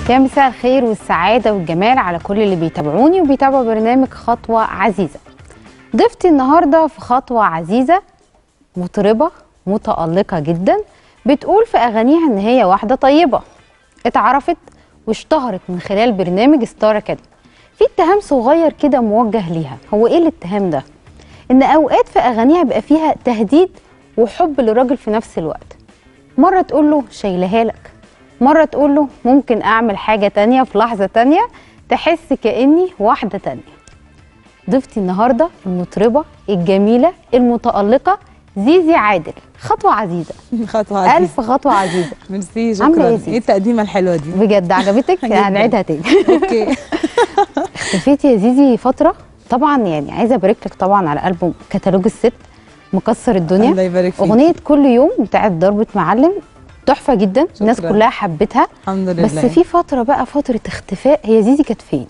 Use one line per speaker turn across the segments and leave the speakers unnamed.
يا مساء الخير والسعادة والجمال على كل اللي بيتابعوني وبيتابعوا برنامج خطوة عزيزة ضيفتي النهاردة في خطوة عزيزة مطربة متألقة جدا بتقول في أغانيها إن هي واحدة طيبة اتعرفت واشتهرت من خلال برنامج ستار أكاديمي في اتهام صغير كده موجه ليها هو ايه الاتهام ده؟ إن أوقات في أغانيها بيبقى فيها تهديد وحب للراجل في نفس الوقت مرة تقول له شايلها لك مرة تقول له ممكن أعمل حاجة تانية في لحظة تانية تحس كأني واحدة تانية ضيفتي النهاردة المطربة الجميلة المتألقة زيزي عادل خطوة عزيزة
خطوة عزيزة
ألف خطوة عزيزة
ميرسي
عاملة
شكرا
إيه يا
ايه التقديمة الحلوة دي
بجد عجبتك
جداً.
هنعيدها تاني
اوكي
اختفيتي يا زيزي فترة طبعا يعني عايزة أبارك لك طبعا على ألبوم كتالوج الست مكسر الدنيا
الله يبارك فيك
أغنية كل يوم بتاعت ضربة معلم تحفة جدا الناس
شكراً.
كلها حبتها
الحمد لله
بس في فترة بقى فترة اختفاء هي زيزي كانت فين؟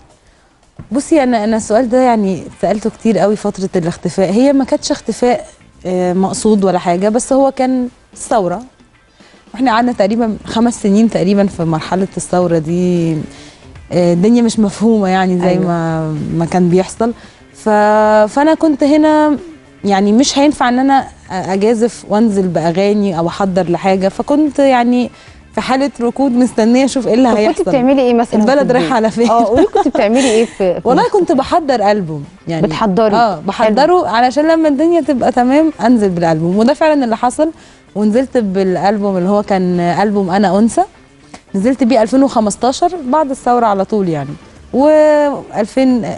بصي انا انا السؤال ده يعني سالته كتير قوي فتره الاختفاء هي ما كانتش اختفاء آه، مقصود ولا حاجه بس هو كان ثوره واحنا قعدنا تقريبا خمس سنين تقريبا في مرحله الثوره دي آه، الدنيا مش مفهومه يعني زي
أيوة.
ما ما كان بيحصل ف... فانا كنت هنا يعني مش هينفع ان انا اجازف وانزل باغاني او احضر لحاجه فكنت يعني في حاله ركود مستنيه اشوف ايه اللي
طب كنت
هيحصل
بتعملي ايه مثلا في
البلد
البيت؟
رايحه على فين
اه قولي كنت بتعملي ايه في في
والله كنت بحضر البوم يعني
بتحضري
اه بحضره علشان لما الدنيا تبقى تمام انزل بالالبوم وده فعلا اللي حصل ونزلت بالالبوم اللي هو كان البوم انا انثى نزلت بيه 2015 بعد الثوره على طول يعني و 2000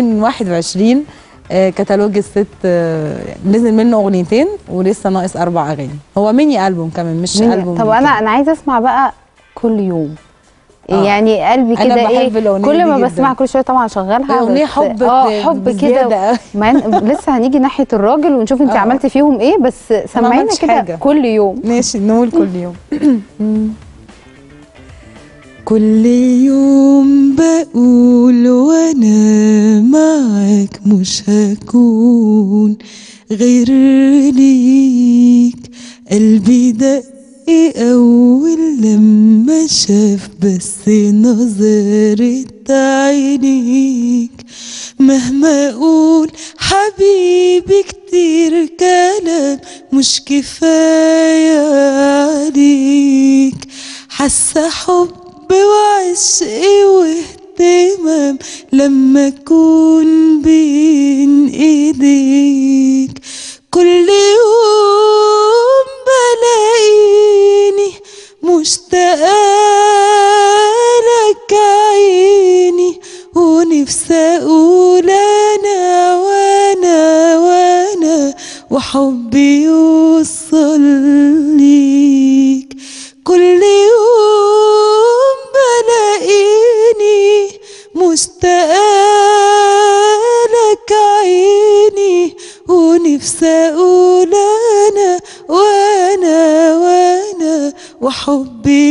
2021 آه، كتالوج الست آه، نزل منه اغنيتين ولسه ناقص اربع اغاني هو ميني البوم كمان مش
مين-
البوم
طب انا انا عايزه اسمع بقى كل يوم
آه.
يعني قلبي
أنا
كده
بحب
ايه
الأغنية
كل
دي
ما
جداً.
بسمعها كل شويه طبعا اشغلها
اغنيه
بس-
حب
اه حب
بزيادة
كده
أوي.
ما إن- لسه هنيجي ناحيه الراجل ونشوف انت
آه.
عملتي فيهم ايه بس سمعينا
عملتش
كده
حاجة.
كل يوم
ماشي نقول كل يوم كل يوم بقول وانا معاك مش هكون غير ليك قلبي دق اول لما شاف بس نظرة عينيك مهما اقول حبيبي كتير كلام مش كفاية عليك حاسة حب وعشق واهتمام لما اكون بين ايديك كل يوم بلاقيني مشتاقة لك عيني ونفسي اقول انا وانا وانا وحبي يوصل ليك كل يوم بلاقيني مشتاقة لك عيني ونفسي اقول انا وانا وانا وحبي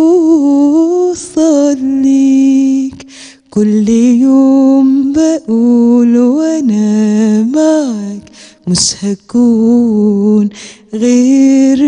يوصل ليك كل يوم بقول وانا معك مش هكون غير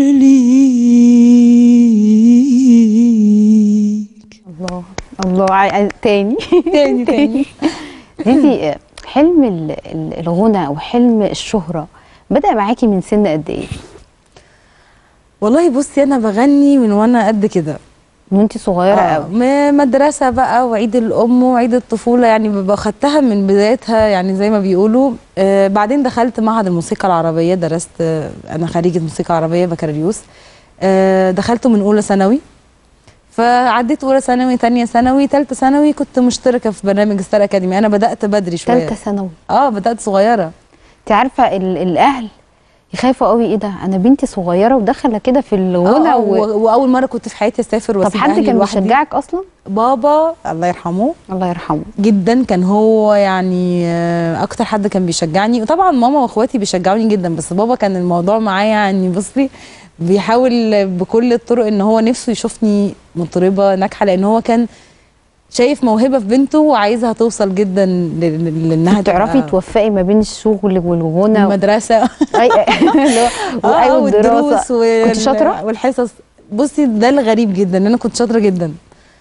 ليك
الله الله عاي- تاني
تاني تاني
زيزي آه، حلم ال- ال- الغنى وحلم الشهره بدأ معاكي من سن قد ايه؟
والله بصي انا بغني من وانا قد كده
من وانت صغيره
آه،
قوي
م- مدرسة بقى وعيد الأم وعيد الطفولة يعني ببقى خدتها من بدايتها يعني زي ما بيقولوا آه بعدين دخلت معهد الموسيقى العربية درست آه أنا خريجة موسيقى عربية بكالوريوس آه دخلته من أولى ثانوي فعديت أولى ثانوي تانية ثانوي تالتة ثانوي كنت مشتركة في برنامج ستار أكاديمي أنا بدأت بدري شوية
ثالثه ثانوي
اه بدأت صغيرة
انت عارفه ال- الاهل يخافوا قوي ايه ده انا بنتي صغيره وداخله كده في الغنى
آه
و...
و... وأول مرة كنت في حياتي أسافر
طب
وأسيب
حد
أهلي
كان
لوحدي.
بيشجعك اصلا
بابا الله يرحمه
الله يرحمه
جدا كان هو يعني آه، اكتر حد كان بيشجعني وطبعا ماما واخواتي بيشجعوني جدا بس بابا كان الموضوع معايا يعني بصي بيحاول بكل الطرق ان هو نفسه يشوفني مطربه ناجحه لان هو كان شايف موهبه في بنته وعايزها توصل جدا ل- ل- لانها
تعرفي
تبقى
توفقي ما بين الشغل والغنى و...
المدرسه
أي... اللي هو
اه
أيوة
والدروس وال-
كنت شاطرة؟
والحصص بصي ده الغريب جدا ان انا كنت شاطره جدا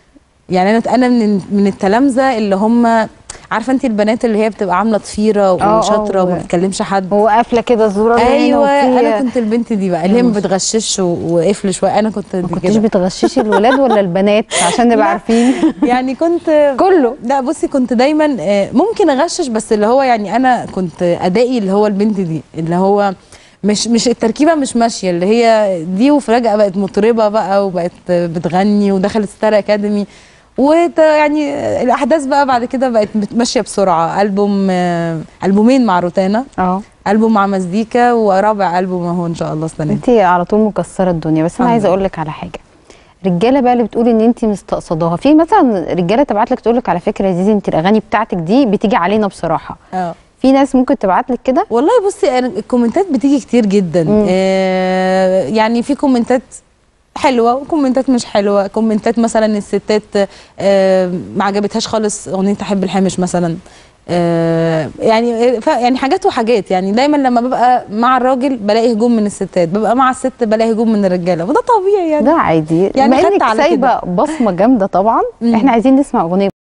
يعني انا انا من من التلامذه اللي هم عارفه انت البنات اللي هي بتبقى عامله ضفيره
اه،
وشاطره
و-
وما بتكلمش حد
وقافله كده الزرار هنا
ايوه
وفي-
انا كنت البنت دي بقى اللي هي ما
مم.
بتغشش و- وقفل شويه انا كنت
ما
دي
كنتش
كده
بتغششي الولاد ولا البنات عشان نبقى
لا.
عارفين
يعني كنت
كله
لا بصي كنت دايما آه، ممكن اغشش بس اللي هو يعني انا كنت ادائي اللي هو البنت دي اللي هو مش مش التركيبه مش ماشيه اللي هي دي وفجاه بقت مطربه بقى وبقت بتغني ودخلت ستار اكاديمي وت يعني الاحداث بقى بعد كده بقت ماشيه بسرعه البوم آه، البومين مع روتانا
اه
البوم مع مزيكا ورابع البوم اهو ان شاء الله السنه دي
انت على طول مكسره الدنيا بس انا
الحمد
عايزه
لله.
اقول لك على حاجه رجاله بقى اللي بتقول ان انت مستقصداها في مثلا رجاله تبعت لك تقول لك على فكره يا زيزي انت الاغاني بتاعتك دي بتيجي علينا بصراحه
اه
في ناس ممكن تبعت لك كده
والله بصي انا الكومنتات بتيجي كتير جدا
مم.
آه يعني في كومنتات حلوه وكومنتات مش حلوه كومنتات مثلا الستات آه ما عجبتهاش خالص اغنيه احب الحمش مثلا آه يعني ف يعني حاجات وحاجات يعني دايما لما ببقى مع الراجل بلاقي هجوم من الستات ببقى مع الست بلاقي هجوم من الرجاله وده طبيعي يعني
ده عادي
يعني
بما
خدت
انك
على
سايبه بصمه جامده طبعا
مم.
احنا عايزين نسمع اغنيه